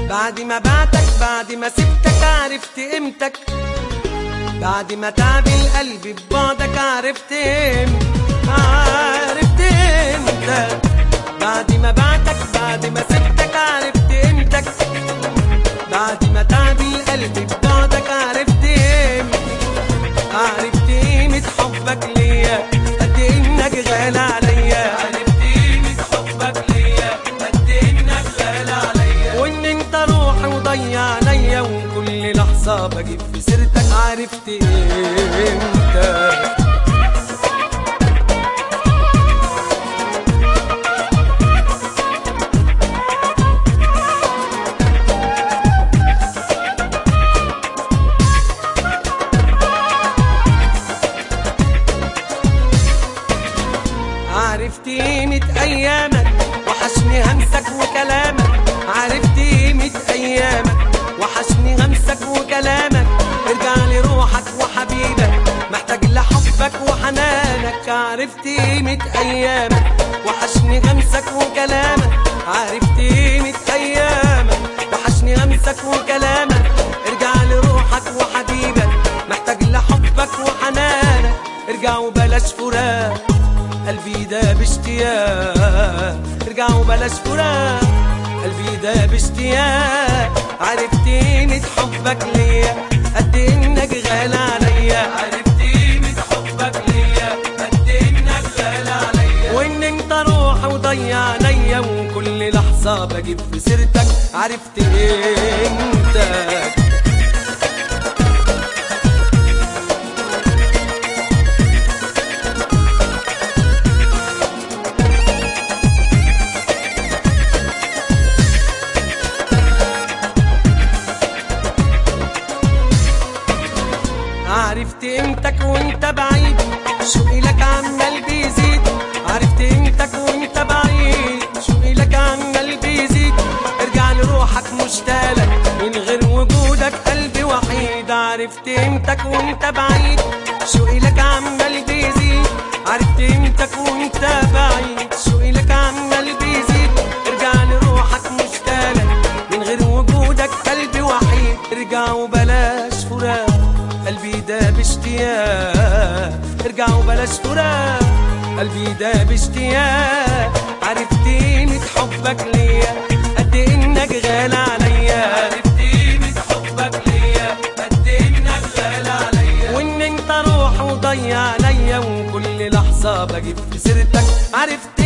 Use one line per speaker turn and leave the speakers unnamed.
بعد ما بعتك بعد ما سبتك عرفت قيمتك بعد ما تعب القلب ببعدك عرفت قيمتك عرفت قيمتك بعد ما بعتك بعد ما سبتك عرفت قيمتك بعد ما تعب القلب ببعدك عرفت قيمتك عرفت قيمة حبك ليا قد انك غالي عليا عرفت قيمة حبك ليا قد انك غالي عليا وان انت روحي وضيع عليا وكل لحظة بجيب في سيرتك عرفت قيمتك عرفت قيمة أيامك وحشني همسك وكلامك عرفت قيمة أيامك وحشني همسك وكلامك ارجع لي روحك وحبيبك محتاج لحبك وحنانك عرفت قيمة أيامك وحشني همسك وكلامك عرفت قيمة أيامك وحشني همسك وكلامك ارجع لي روحك وحبيبك محتاج لحبك وحنانك ارجع وبلاش فراق قلبي ده باشتياق ارجع وبلاش فراق قلبي ده باشتياق عرفت قيمة حبك ليا قد انك غالي عليا عرفت قيمة حبك ليا قد انك غالي عليا وان انت روحي وضيع عليا وكل لحظة بجيب في سيرتك عرفت قيمتك عرفت قيمتك وانت بعيد شوقي لك عمال بيزيد عرفت قيمتك وانت بعيد شوقي لك عمال بيزيد ارجع لروحك مشتاقلك من غير وجودك قلبي وحيد عرفت قيمتك وانت بعيد شوقي لك عمال بيزيد عرفت قيمتك وانت بعيد شوقي لك عمال بيزيد ارجع لروحك مشتاقلك من غير وجودك قلبي وحيد ارجع وبلاش فراق قلبي ده باشتياق ارجع وبلاش فراق قلبي ده باشتياق عرفت قيمة حبك ليا قد انك غالي عليا عرفت قيمة حبك ليا قد انك غالي عليا وان انت روح وضيع عليا وكل لحظة بجيب في سيرتك عرفت